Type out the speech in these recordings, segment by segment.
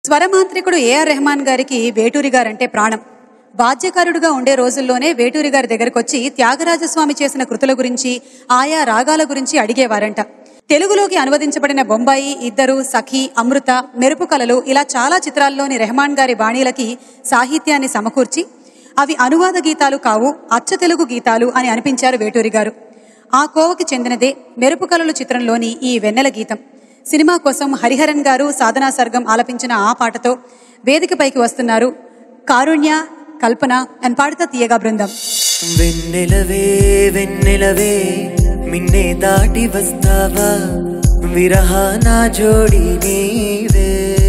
స్వరమాంత్రికుడు AR Rahman గారికి Veturi guarantee ప్రాణం వాద్యకారుడుగా ఉండే రోజుల్లోనే వేటూరి గారి దగ్గరకొచ్చి త్యాగరాజస్వామి చేసిన కృతుల గురించి ఆయా రాగాల గురించి అడిగేవారంట తెలుగులోకి అనువదించబడిన బొంబాయి ఇద్దరు సఖి అమృత మెరుపు కలలు ఇలా చాలా చిత్రాల్లోని రెహమాన్ గారి బాణీలకి సాహిత్యాన్ని సమకూర్చి అవి అనువాద గీతాలు కావు అచ్చ తెలుగు గీతాలు అని అనిపించారు వేటూరి గారు ఆ కోవకి చెందినదే మెరుపు కలలు చిత్రంలోని ఈ వెన్నెల గీతం సినిమా కోసం హరిహరన్ గారు సాధనా సర్గం ఆలపించిన ఆ పాటతో వేదికపైకి వస్తున్నారు కారుణ్య కల్పన అండ్ పాడుతా తీయగా బృందం వెన్నెలవే వెన్నెలవే మిన్నే దాటి వస్తావా విరహాన జోడి నీవే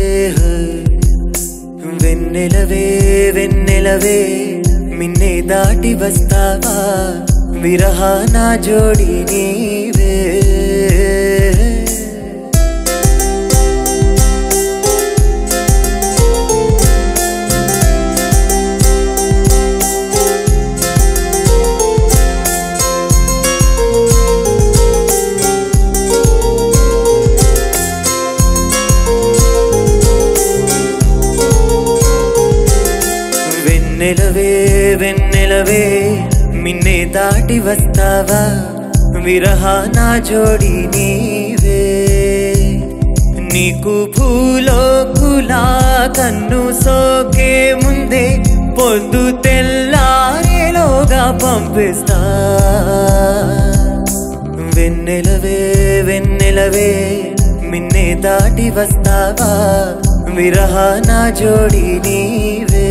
వెన్నెలవే వెన్నెలవే మిన్నే దాటి వస్తావా విరహాన జోడి నీవే వెన్నెలవే వెన్నెలవే మిన్నే దాటి వస్తావా విరహాన జోడి నీవే నీకు భూలోకులా కన్ను సోకే ముందే పొద్దు తెల్లారేలోగా పంపిస్తా వెన్నెలవే వెన్నెలవే మిన్నే దాటి వస్తావా విరహాన జోడి నీవే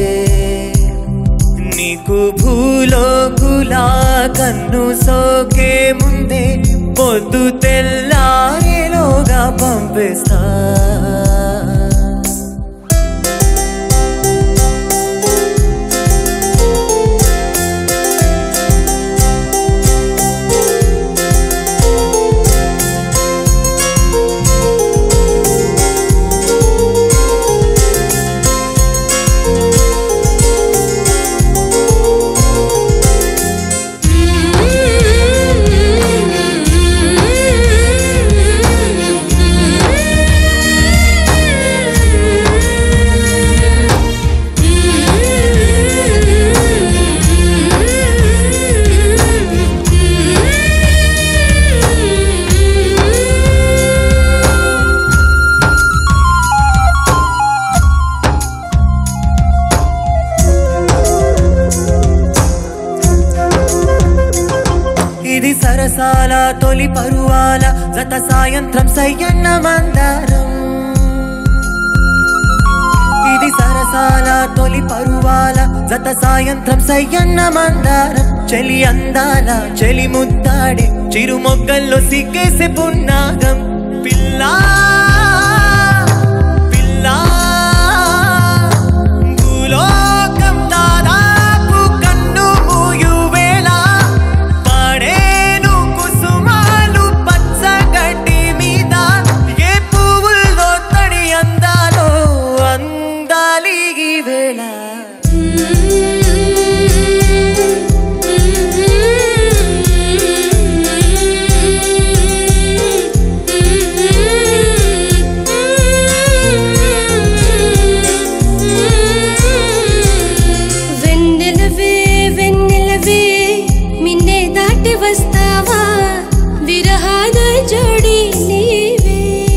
నీకు భూలోకులా కన్ను సోకే ముందే పొద్దు తెల్లారేలోగా పంపిస్తా ఇది సరసాల తొలి పరువాల జత సాయంత్రం సయ్యన్న మందారం ఇది సరసాల తొలి పరువాల జత సాయంత్రం సయ్యన్న మందారం చలి అందాల చలి ముద్దాడే చిరు మొగ్గల్లో సిగ్గేసే పున్నాగం పిల్లా పిల్లా భూలోకం దాదాపు కన్ను మూయువేళ పాడేను కుసుమాలు పచ్చగడ్డి మీద ఏ పువ్వుల్లో తడి అందాలో అందాలి ఈ వేళ వెన్నెలవే వెన్నెలవే మిన్నే దాటి వస్తావా విరహాన జోడి నీవే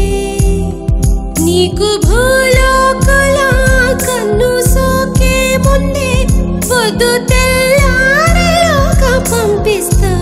నీకు భూలోకల కన్ను సోకే ముందే పొద్దు తెల్లారేలోగా పంపిస్తా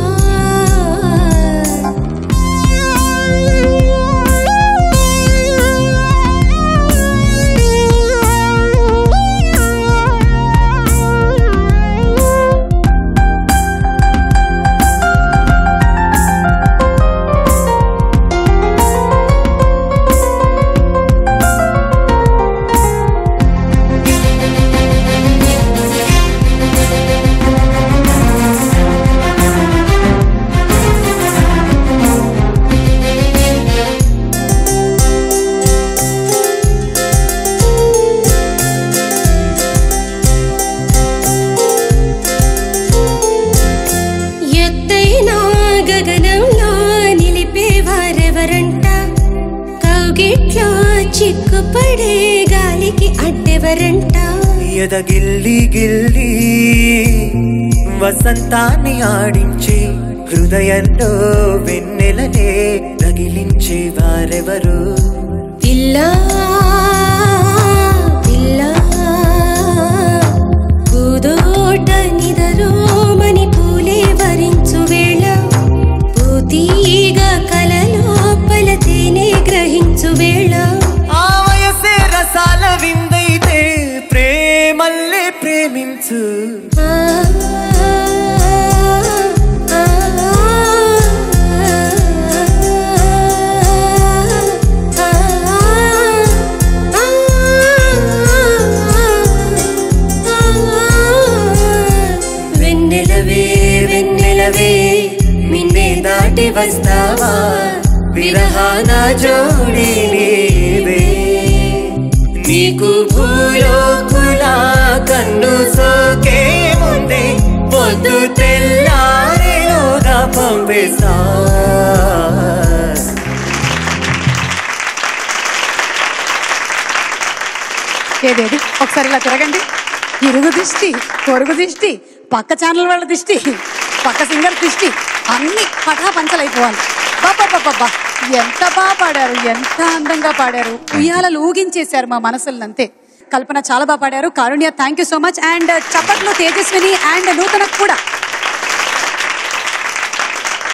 ఎత్తైన గగనంలో నిలిపేవారెవరంట కౌగిట్లో చిక్కుపడే గాలికి ఎవరంట ఎద గిల్లి గిల్లి వసంతాన్ని ఆడించి హృదయంలో వెన్నెలనే రగిలించే వారెవరు పిల్ల పిల్ల పూదోట నిదరోమని పూలే వరించు వేళ పూతీగ కలలోపల తేనె గ్రహించు వేళ ఆ వయసే రసాల విందైతే ప్రేమల్లే ప్రేమించు ఆ, ఆ, వెన్నెలవే వెన్నెలవే మిన్నే దాటి వస్తావా విరహాన జోడి నీవే నీకు భూలోకుల కన్ను సోకే ముందే పొద్దు తెల్లారేలోగా పంపేసా ఏదేది ఒకసారి ఇలా తిరగండి ఇరుగు దిష్టి పొరుగు దిష్టి పక్క ఛానల్ వాళ్ళ దిష్టి పక్క సింగర్ దిష్టి అన్ని పటా పంచలైపోవాలి బాబా ఎంత బాగా పాడారు ఎంత అందంగా పాడారు ఉయ్యాలలు ఊగించేశారు మా మనసులను అంతే కల్పన చాలా బాగా పాడారు Karunya thank you so much and చప్పట్లో తేజస్విని అండ్ నూతనకు కూడా